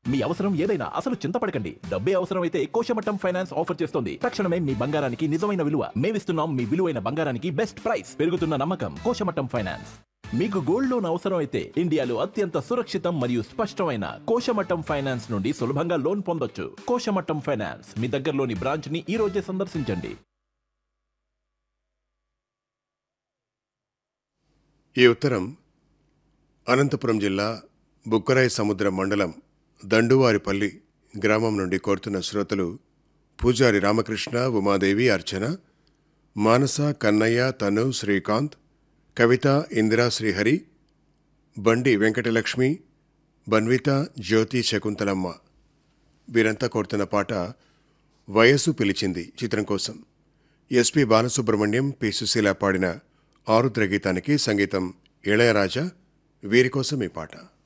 మీ అవసరం ఏదైనా అసలు చింతపడకండి డబ్బే అవసరమైతే కోశమట్టం ఫైనాన్స్ ఆఫర్ చేస్తోంది తక్షణమే మీ బంగారానికి నిజమైన విలువ మేమిస్తున్నాం మీ విలువైన బంగారానికి బెస్ట్ ప్రైస్ పెరుగుతున్న నమ్మకం కోశమట్టం ఫైనాన్స్ మీకు గోల్డ్ లోన్ అవసరం అయితే ఇండియాలో అత్యంత సురక్షితం మరియు స్పష్టమైన కోశమట్టం ఫైనాన్స్ నుండి సులభంగా లోన్ పొందొచ్చు కోశమట్టం ఫైనాన్స్ మీ దగ్గరలోని బ్రాంచ్ ని ఈ రోజే సందర్శించండి ఈ ఉత్తరం అనంతపురం జిల్లా బుక్కరాయి సముద్రం మండలం దండువారిపల్లి గ్రామం నుండి కోరుతున్న శ్రోతలు పూజారి రామకృష్ణ ఉమాదేవి అర్చన మానస కన్నయ్య తను శ్రీకాంత్ కవిత ఇందిరా శ్రీహరి బండి వెంకటలక్ష్మి బన్విత జ్యోతి శకుంతలమ్మ వీరంతా కోరుతున్న పాట వయస్సు పిలిచింది చిత్రం కోసం ఎస్పి బాలసుబ్రహ్మణ్యం పి సుశీల పాడిన ఆరుద్ర గీతానికి సంగీతం ఇళయరాజా వీరి కోసం ఈ పాట